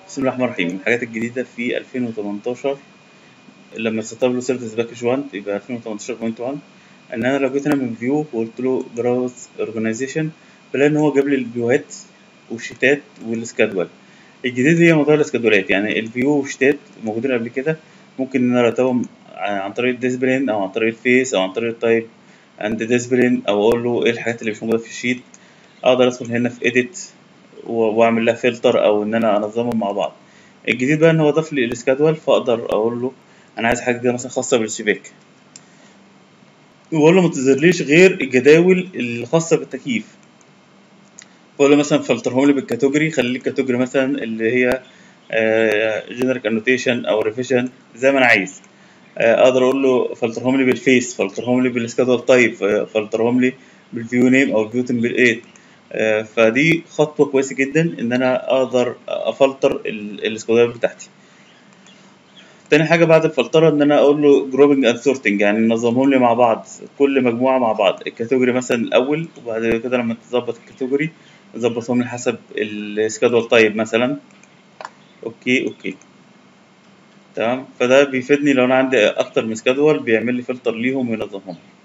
بسم الله الرحمن الرحيم الحاجات الجديدة في 2018 لما سطب له سيرفيس باكج 1 يبقى 2018.1 ان انا لو جيت هنا من فيو وقلت له براوز اورجانيزيشن بلاقي ان هو جاب لي الفيوهات والشيتات والسكادول الجديد هي موضوع الاسكادولات يعني الفيو والشيتات موجودين قبل كده ممكن ان انا ارتبهم عن طريق الديسبلين او عن طريق الفيس او عن طريق التايب عند ديسبلين او اقول له ايه الحاجات اللي مش موجوده في الشيت اقدر ادخل هنا في اديت واعمل لها فلتر او ان انا انظمهم مع بعض الجديد بقى ان هو ضاف لي السكادول فاقدر اقول له انا عايز حاجه كده مثلا خاصه بالشباك واقول له ما تظهرليش غير الجداول الخاصه بالتكييف بقول له مثلا فلترهم لي بالكاتيجوري خلي لي الكاتيجوري مثلا اللي هي جنريك انوتيشن او ريفيجن زي ما انا عايز اقدر اقول له فلترهم لي بالفيس فلترهم لي بالسكادول تايب فلترهم لي بالفيو نيم او الفيو تمبليت فدي خطوه كويسه جدا ان انا اقدر افلتر السكادول بتاعتي تاني حاجه بعد الفلتره ان انا اقول له جروبنج اند سورتنج يعني نظمهم لي مع بعض كل مجموعه مع بعض الكاتيجوري مثلا الاول وبعد كده لما تظبط الكاتيجوري ظبطهم لي حسب السكادول تايب مثلا اوكي اوكي تمام فده بيفيدني لو انا عندي اكتر من سكادول بيعمل لي فلتر ليهم وينظمهم